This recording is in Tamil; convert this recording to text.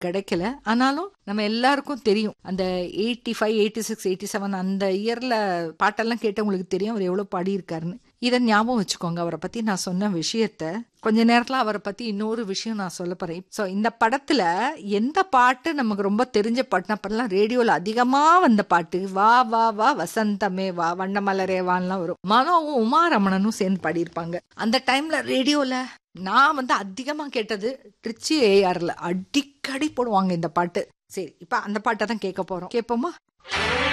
கிடைக்கல ஆனாலும் நம்ம எல்லாருக்கும் தெரியும் அந்த eighty five eighty six eighty seven அந்த இயர்ல பாட்டெல்லாம் கேட்டவங்களுக்கு தெரியும் அவர் எவ்வளவு பாடியிருக்காருன்னு இதை ஞாபகம் வச்சுக்கோங்க அவரை பத்தி நான் சொன்ன விஷயத்த கொஞ்ச நேரத்துல அவரை பத்தி இன்னொரு விஷயம் நான் சொல்ல போறேன் ஸோ இந்த படத்துல எந்த பாட்டு நமக்கு ரொம்ப தெரிஞ்ச பாட்டுனா அப்பெல்லாம் ரேடியோல அதிகமா வந்த பாட்டு வா வா வா வசந்தமே வா வண்ணமலரே வான்லாம் வரும் மனோவும் உமா ரமணனும் சேர்ந்து பாடியிருப்பாங்க அந்த டைம்ல ரேடியோல நான் வந்து அதிகமா கேட்டது ட்ரிச்சி ஏஆர்ல அடிக்கடி போடுவாங்க இந்த பாட்டு சரி இப்ப அந்த பாட்டை தான் கேட்க போறோம் கேட்போமா